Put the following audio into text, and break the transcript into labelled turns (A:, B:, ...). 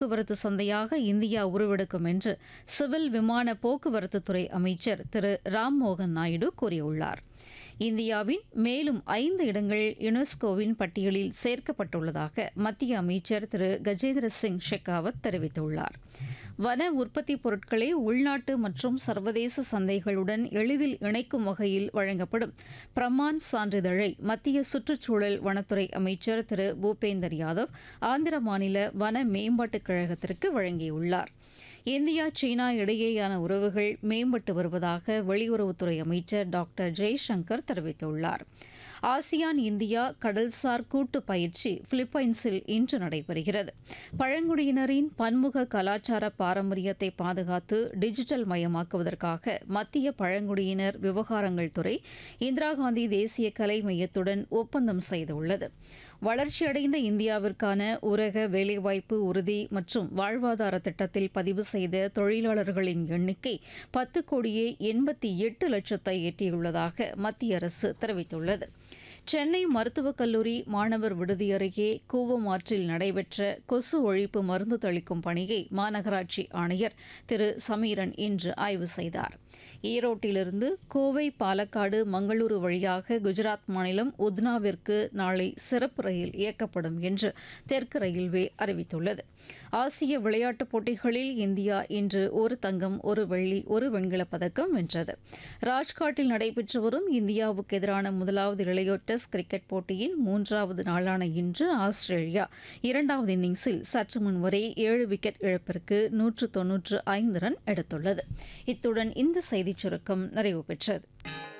A: போக்குவரத்து சந்தையாக இந்தியா உருவெடுக்கும் என்று சிவில் விமான போக்குவரத்துத்துறை அமைச்சர் திரு ராம்மோகன் நாயுடு கூறியுள்ளார் இந்தியாவின் மேலும் ஐந்து இடங்கள் யுனெஸ்கோவின் பட்டியலில் சேர்க்கப்பட்டுள்ளதாக மத்திய அமைச்சர் திரு கஜேந்திர சிங் ஷெகாவத் தெரிவித்துள்ளார் வன உற்பத்தி பொருட்களை உள்நாட்டு மற்றும் சர்வதேச சந்தைகளுடன் எளிதில் இணைக்கும் வகையில் வழங்கப்படும் பிரமான் சான்றிதழை மத்திய சுற்றுச்சூழல் வனத்துறை அமைச்சர் திரு பூபேந்தர் யாதவ் ஆந்திர மாநில வன மேம்பாட்டுக் கழகத்திற்கு வழங்கியுள்ளார் இந்தியா சீனா இடையேயான உறவுகள் மேம்பட்டு வருவதாக வெளியுறவுத்துறை அமைச்சர் டாக்டர் ஜெய்சங்கர் தெரிவித்துள்ளார் ஆசியான் இந்தியா கடல்சார் கூட்டு பயிற்சி பிலிப்பைன்ஸில் இன்று நடைபெறுகிறது பழங்குடியினரின் பன்முக கலாச்சார பாரம்பரியத்தை பாதுகாத்து டிஜிட்டல் மயமாக்குவதற்காக மத்திய பழங்குடியினர் விவகாரங்கள் துறை இந்திரா காந்தி தேசிய கலை மையத்துடன் ஒப்பந்தம் செய்துள்ளது வளர்ச்சியடைந்த இந்தியாவிற்கான ஊரக வேலைவாய்ப்பு உறுதி மற்றும் வாழ்வாதார திட்டத்தில் பதிவு செய்த தொழிலாளர்களின் எண்ணிக்கை பத்து கோடியே எண்பத்தி எட்டு லட்சத்தை எட்டியுள்ளதாக மத்திய அரசு தெரிவித்துள்ளது சென்னை மருத்துவக் கல்லூரி மாணவர் விடுதி அருகே கூவமாற்றில் நடைபெற்ற கொசு ஒழிப்பு மருந்து தெளிக்கும் பணியை மாநகராட்சி ஆணையர் திரு சமீரன் இன்று ஆய்வு செய்தார் ஈரோட்டிலிருந்து கோவை பாலக்காடு மங்களூரு வழியாக குஜராத் மாநிலம் உத்னாவிற்கு நாளை சிறப்பு ரயில் இயக்கப்படும் என்று தெற்கு ரயில்வே அறிவித்துள்ளது ஆசிய விளையாட்டுப் போட்டிகளில் இந்தியா இன்று ஒரு தங்கம் ஒரு வெள்ளி ஒரு வெண்கலப் பதக்கம் வென்றது ராஜ்காட்டில் நடைபெற்று வரும் இந்தியாவுக்கு எதிரான முதலாவது இளையோர் டெஸ்ட் கிரிக்கெட் போட்டியின் மூன்றாவது நாளான இன்று ஆஸ்திரேலியா இரண்டாவது இன்னிங்ஸில் சற்று முன் வரை ஏழு விக்கெட் இழப்பிற்கு நூற்று தொன்னூற்று ஐந்து ரன் எடுத்துள்ளது இத்துடன் இந்த செய்திச் சுருக்கம் நிறைவு பெற்றது